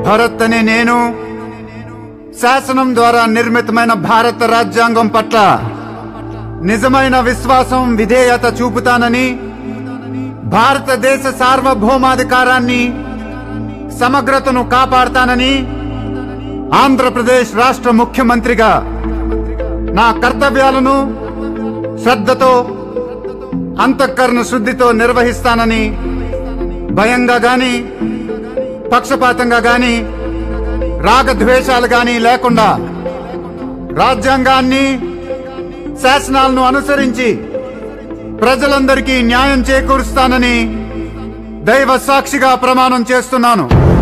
భరత్ అనే నేను శాసనం ద్వారా నిర్మితమైన భారత రాజ్యాంగం పట్ల నిజమైన విశ్వాసం విధేయత చూపుతానని భారతదేశ సార్వభౌమాధికారాన్ని సమగ్రతను కాపాడతానని ఆంధ్రప్రదేశ్ రాష్ట్ర ముఖ్యమంత్రిగా నా కర్తవ్యాలను శ్రద్ధతో అంతఃకరణ శుద్ధితో నిర్వహిస్తానని భయంగా గాని పక్షపాతంగా గాని రాగద్వేషాలు గాని లేకుండా రాజ్యాంగాన్ని శాసనాలను అనుసరించి ప్రజలందరికీ న్యాయం చేకూరుస్తానని దైవ సాక్షిగా ప్రమాణం చేస్తున్నాను